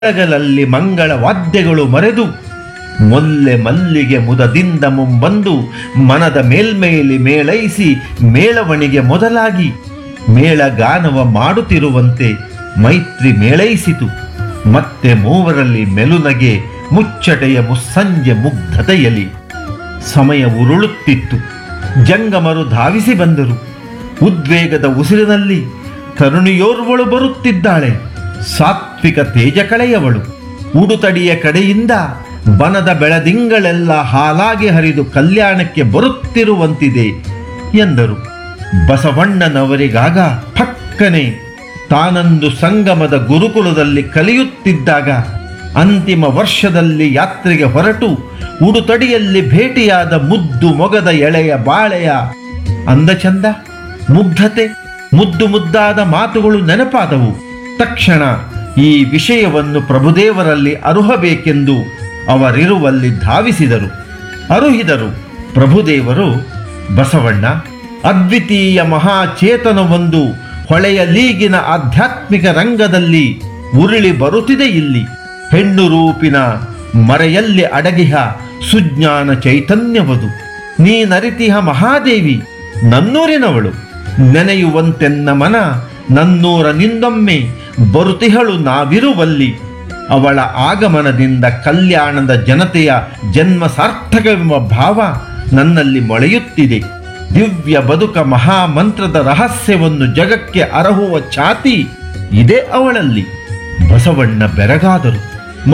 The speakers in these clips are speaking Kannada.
ಬೆಳಗಲಲ್ಲಿ ಮಂಗಳ ವಾದ್ಯಗಳು ಮರೆದು ಮೊಲ್ಲೆ ಮಲ್ಲಿಗೆ ಮುದದಿಂದ ಮುಂಬಂದು ಮನದ ಮೇಲ್ಮೇಲಿ ಮೇಳೈಸಿ ಮೇಳವಣಿಗೆ ಮೊದಲಾಗಿ ಮೇಳಗಾನವ ಮಾಡುತ್ತಿರುವಂತೆ ಮೈತ್ರಿ ಮೇಳೈಸಿತು ಮತ್ತೆ ಮೂವರಲ್ಲಿ ಮೆಲುನಗೆ ಮುಚ್ಚಟೆಯ ಮುಸ್ಸಂಜೆ ಮುಗ್ಧತೆಯಲಿ ಸಮಯ ಉರುಳುತ್ತಿತ್ತು ಜಂಗಮರು ಧಾವಿಸಿ ಬಂದರು ಉದ್ವೇಗದ ಉಸಿರಿನಲ್ಲಿ ತರುಣಿಯೋರ್ವಳು ಬರುತ್ತಿದ್ದಾಳೆ ಸಾತ್ವಿಕ ತೇಜ ಕಳೆಯವಳು ಉಡುತಡಿಯ ಕಡೆಯಿಂದ ಬನದ ಬೆಳದಿಂಗಳೆಲ್ಲ ಹಾಲಾಗಿ ಹರಿದು ಕಲ್ಯಾಣಕ್ಕೆ ಬರುತ್ತಿರುವಂತಿದೆ ಎಂದರು ಬಸವಣ್ಣನವರಿಗಾಗ ಫಕ್ಕನೆ ತಾನಂದು ಸಂಗಮದ ಗುರುಕುಲದಲ್ಲಿ ಕಲಿಯುತ್ತಿದ್ದಾಗ ಅಂತಿಮ ವರ್ಷದಲ್ಲಿ ಯಾತ್ರೆಗೆ ಹೊರಟು ಉಡುತಡಿಯಲ್ಲಿ ಭೇಟಿಯಾದ ಮುದ್ದು ಮೊಗದ ಎಳೆಯ ಬಾಳೆಯ ಅಂದಚಂದ ಮುಗ್ಧತೆ ಮುದ್ದು ಮುದ್ದಾದ ಮಾತುಗಳು ನೆನಪಾದವು ತಕ್ಷಣ ಈ ವಿಷಯವನ್ನು ಪ್ರಭುದೇವರಲ್ಲಿ ಅರುಹಬೇಕೆಂದು ಅವರಿರುವಲ್ಲಿ ಧಾವಿಸಿದರು ಅರುಹಿದರು ಪ್ರಭುದೇವರು ಬಸವಣ್ಣ ಅದ್ವಿತೀಯ ಮಹಾಚೇತನವೊಂದು ಹೊಳೆಯಲೀಗಿನ ಆಧ್ಯಾತ್ಮಿಕ ರಂಗದಲ್ಲಿ ಉರುಳಿ ಬರುತ್ತಿದೆ ಇಲ್ಲಿ ಹೆಣ್ಣು ರೂಪಿನ ಮರೆಯಲ್ಲಿ ಅಡಗಿಹ ಸುಜ್ಞಾನ ಚೈತನ್ಯವದು ನೀನರಿತಿಹ ಮಹಾದೇವಿ ನನ್ನೂರಿನವಳು ನೆನೆಯುವಂತೆನ್ನ ಮನ ನನ್ನೂರ ನಿಂದೊಮ್ಮೆ ಬರುತಿಹಳು ನಾವಿರುವಲ್ಲಿ ಅವಳ ಆಗಮನದಿಂದ ಕಲ್ಯಾಣದ ಜನತೆಯ ಜನ್ಮ ಸಾರ್ಥಕವೆಂಬ ಭಾವ ನನ್ನಲ್ಲಿ ಮೊಳೆಯುತ್ತಿದೆ ದಿವ್ಯ ಬದುಕ ಮಹಾಮಂತ್ರದ ರಹಸ್ಯವನ್ನು ಜಗಕ್ಕೆ ಅರಹುವ ಛಾತಿ ಇದೆ ಅವಳಲ್ಲಿ ಬಸವಣ್ಣ ಬೆರಗಾದರು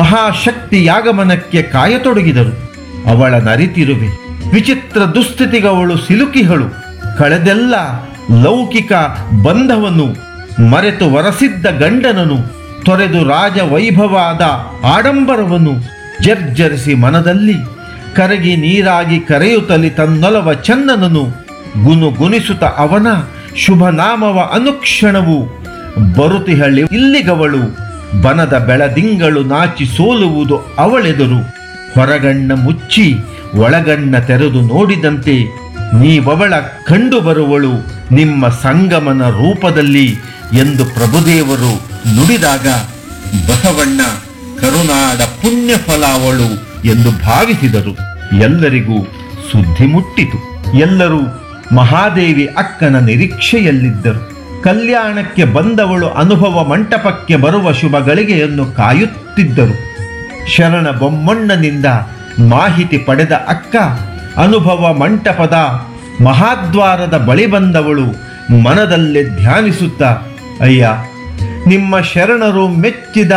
ಮಹಾಶಕ್ತಿಯಾಗಮನಕ್ಕೆ ಕಾಯತೊಡಗಿದರು ಅವಳ ನರಿತಿರುವೆ ವಿಚಿತ್ರ ದುಸ್ಥಿತಿಗವಳು ಸಿಲುಕಿಹಳು ಕಳೆದೆಲ್ಲ ಲೌಕಿಕ ಬಂಧವನ್ನು ಮರೆತು ವರಸಿದ್ದ ಗಂಡನನು ತೊರೆದು ರಾಜ ವೈಭವಾದ ಆಡಂಬರವನ್ನು ಜರ್ಜರಿಸಿ ಮನದಲ್ಲಿ ಕರಗಿ ನೀರಾಗಿ ಕರೆಯುತ್ತಲಿ ತನ್ನೊಲವ ಚಂದನನು ಗುನುಗುಣಿಸುತ್ತ ಅವನ ಶುಭ ನಾಮವ ಅನುಕ್ಷಣವು ಬರುತಿಹಳ್ಳಿ ಇಲ್ಲಿಗವಳು ಬನದ ಬೆಳದಿಂಗಳು ನಾಚಿ ಸೋಲುವುದು ಅವಳೆದುರು ಹೊರಗಣ್ಣ ಮುಚ್ಚಿ ಒಳಗಣ್ಣ ತೆರೆದು ನೋಡಿದಂತೆ ನೀವವಳ ಕಂಡು ಬರುವಳು ನಿಮ್ಮ ಸಂಗಮನ ರೂಪದಲ್ಲಿ ಎಂದು ಪ್ರಭುದೇವರು ನುಡಿದಾಗ ಬಸವಣ್ಣ ಕರುನಾಡ ಪುಣ್ಯ ಫಲ ಅವಳು ಎಂದು ಭಾವಿಸಿದರು ಎಲ್ಲರಿಗೂ ಸುದ್ದಿ ಮುಟ್ಟಿತು ಎಲ್ಲರೂ ಮಹಾದೇವಿ ಅಕ್ಕನ ನಿರೀಕ್ಷೆಯಲ್ಲಿದ್ದರು ಕಲ್ಯಾಣಕ್ಕೆ ಬಂದವಳು ಅನುಭವ ಮಂಟಪಕ್ಕೆ ಬರುವ ಶುಭ ಗಳಿಗೆಯನ್ನು ಕಾಯುತ್ತಿದ್ದರು ಶರಣ ಬೊಮ್ಮಣ್ಣನಿಂದ ಮಾಹಿತಿ ಪಡೆದ ಅಕ್ಕ ಅನುಭವ ಮಂಟಪದ ಮಹಾದ್ವಾರದ ಬಳಿ ಬಂದವಳು ಮನದಲ್ಲೇ ಧ್ಯಾನಿಸುತ್ತಾ ಅಯ್ಯ ನಿಮ್ಮ ಶರಣರು ಮೆಚ್ಚಿದ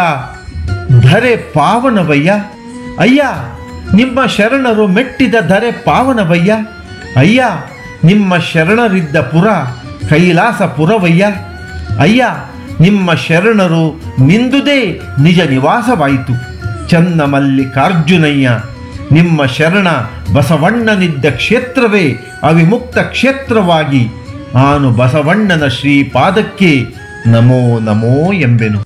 ಧರೆ ಪಾವನವಯ್ಯ ಅಯ್ಯ ನಿಮ್ಮ ಶರಣರು ಮೆಟ್ಟಿದ ಧರೆ ಪಾವನವಯ್ಯ ಅಯ್ಯ ನಿಮ್ಮ ಶರಣರಿದ್ದ ಪುರ ಕೈಲಾಸಪುರವಯ್ಯ ಅಯ್ಯ ನಿಮ್ಮ ಶರಣರು ನಿಂದುದೇ ನಿಜ ನಿವಾಸವಾಯಿತು ಚನ್ನಮಲ್ಲಿಕಾರ್ಜುನಯ್ಯ ನಿಮ್ಮ ಶರಣ ಬಸವಣ್ಣನಿದ್ದ ಕ್ಷೇತ್ರವೇ ಅವಿಮುಕ್ತ ಕ್ಷೇತ್ರವಾಗಿ ನಾನು ಬಸವಣ್ಣನ ಶ್ರೀಪಾದಕ್ಕೆ ನಮೋ ನಮೋ ಎಂಬೆನು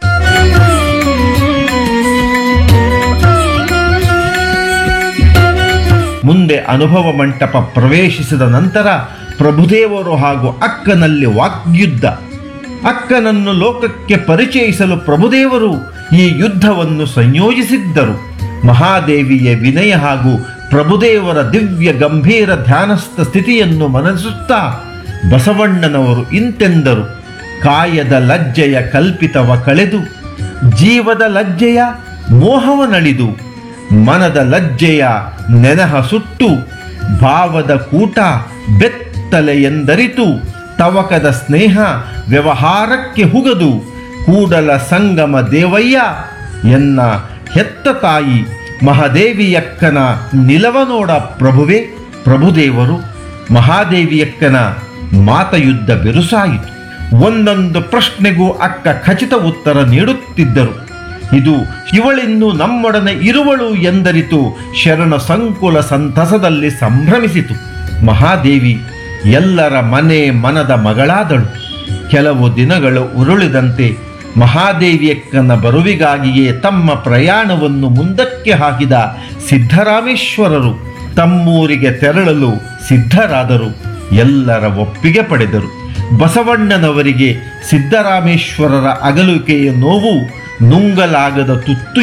ಮುಂದೆ ಅನುಭವ ಮಂಟಪ ಪ್ರವೇಶಿಸಿದ ನಂತರ ಪ್ರಭುದೇವರು ಹಾಗೂ ಅಕ್ಕನಲ್ಲಿ ವಾಗ್ಯುದ್ಧ ಅಕ್ಕನನ್ನು ಲೋಕಕ್ಕೆ ಪರಿಚಯಿಸಲು ಪ್ರಭುದೇವರು ಈ ಯುದ್ಧವನ್ನು ಸಂಯೋಜಿಸಿದ್ದರು ಮಹಾದೇವಿಯ ವಿನಯ ಹಾಗೂ ಪ್ರಭುದೇವರ ದಿವ್ಯ ಗಂಭೀರ ಧ್ಯಾನಸ್ಥ ಸ್ಥಿತಿಯನ್ನು ಮನಸುತ್ತಾ ಬಸವಣ್ಣನವರು ಇಂತೆಂದರು ಕಾಯದ ಲಜ್ಜೆಯ ಕಲ್ಪಿತವ ಕಳೆದು ಜೀವದ ಲಜ್ಜೆಯ ಮೋಹವನಳಿದು ಮನದ ಲಜ್ಜೆಯ ನೆನಹ ಸುಟ್ಟು ಭಾವದ ಕೂಟ ಬೆತ್ತಲೆ ಎಂದರಿತು ತವಕದ ಸ್ನೇಹ ವ್ಯವಹಾರಕ್ಕೆ ಹುಗದು ಕೂಡಲ ಸಂಗಮ ದೇವಯ್ಯ ಎನ್ನ ಹೆತ್ತ ತಾಯಿ ಮಹಾದೇವಿಯಕ್ಕನ ನಿಲವ ನೋಡ ಪ್ರಭುವೇ ಪ್ರಭುದೇವರು ಮಹಾದೇವಿಯಕ್ಕನ ಮಾತಯುದ್ಧ ಬಿರುಸಾಯಿತು ಒಂದೊಂದು ಪ್ರಶ್ನೆಗೂ ಅಕ್ಕ ಖಚಿತ ಉತ್ತರ ನೀಡುತ್ತಿದ್ದರು ಇದು ಇವಳಿನ್ನು ನಮ್ಮೊಡನೆ ಇರುವಳು ಎಂದರಿತು ಶರಣ ಸಂಕುಲ ಸಂತಸದಲ್ಲಿ ಸಂಭ್ರಮಿಸಿತು ಮಹಾದೇವಿ ಎಲ್ಲರ ಮನೆ ಮನದ ಮಗಳಾದಳು ಕೆಲವು ದಿನಗಳು ಉರುಳಿದಂತೆ ಮಹಾದೇವಿಯಕ್ಕನ ಬರುವಿಗಾಗಿಯೇ ತಮ್ಮ ಪ್ರಯಾಣವನ್ನು ಮುಂದಕ್ಕೆ ಹಾಕಿದ ಸಿದ್ಧರಾಮೇಶ್ವರರು ತಮ್ಮೂರಿಗೆ ತೆರಳಲು ಸಿದ್ಧರಾದರು ಎಲ್ಲರ ಒಪ್ಪಿಗೆ ಪಡೆದರು ಬಸವಣ್ಣನವರಿಗೆ ಸಿದ್ದರಾಮೇಶ್ವರರ ಅಗಲುಕೆಯ ನೋವು ನುಂಗಲಾಗದ ತುತ್ತು